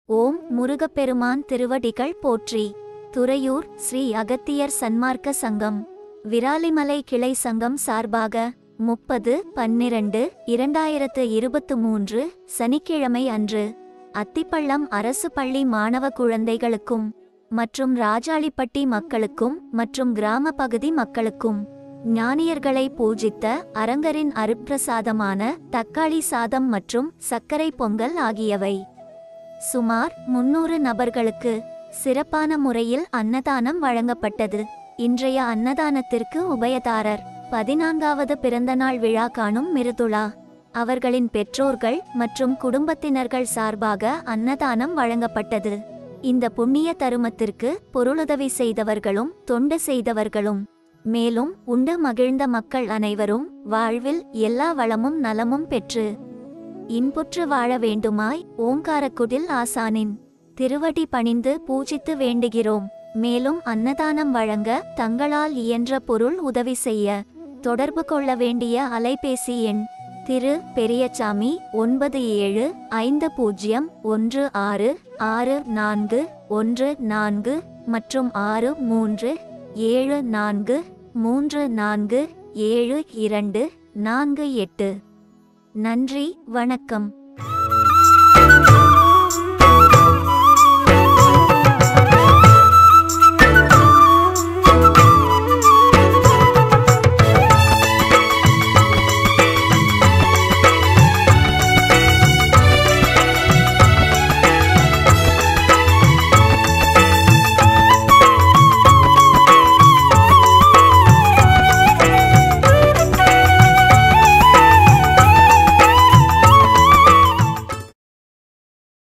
ஓம் முருகப்பெருமான் திருவடிகள் போற்றி துறையூர் ஸ்ரீ அகத்தியர் சன்மார்க்க சங்கம் விராலிமலை கிளை சங்கம் சார்பாக முப்பது பன்னிரண்டு இரண்டாயிரத்து இருபத்து மூன்று சனிக்கிழமை அன்று அத்திப்பள்ளம் அரசு பள்ளி மாணவ குழந்தைகளுக்கும் மற்றும் ராஜாளிப்பட்டி மக்களுக்கும் மற்றும் கிராம பகுதி மக்களுக்கும் ஞானியர்களை பூஜித்த அரங்கரின் அருப்பிரசாதமான தக்காளி சாதம் மற்றும் சர்க்கரை பொங்கல் ஆகியவை சுமார் முன்னூறு நபர்களுக்கு சிறப்பான முறையில் அன்னதானம் வழங்கப்பட்டது இன்றைய அன்னதானத்திற்கு உபயதாரர் பதினான்காவது பிறந்தநாள் விழா காணும் மிருதுளா அவர்களின் பெற்றோர்கள் மற்றும் குடும்பத்தினர்கள் சார்பாக அன்னதானம் வழங்கப்பட்டது இந்த புண்ணிய தருமத்திற்கு பொருளுதவி செய்தவர்களும் தொண்டு செய்தவர்களும் மேலும் உண்டு மகிழ்ந்த மக்கள் அனைவரும் வாழ்வில் எல்லா வளமும் நலமும் பெற்று இன்புற்று வாழ வேண்டுமாய் ஓங்காரக்குடில் ஆசானின் திருவடி பணிந்து பூஜித்து வேண்டுகிறோம் மேலும் அன்னதானம் வழங்க தங்களால் இயன்ற பொருள் உதவி செய்ய தொடர்பு கொள்ள வேண்டிய அலைபேசி எண் திரு பெரியசாமி ஒன்பது ஏழு ஐந்து பூஜ்ஜியம் ஒன்று ஆறு ஆறு நான்கு ஒன்று நான்கு மற்றும் ஆறு மூன்று ஏழு நான்கு மூன்று நான்கு ஏழு இரண்டு நான்கு எட்டு நன்றி வணக்கம்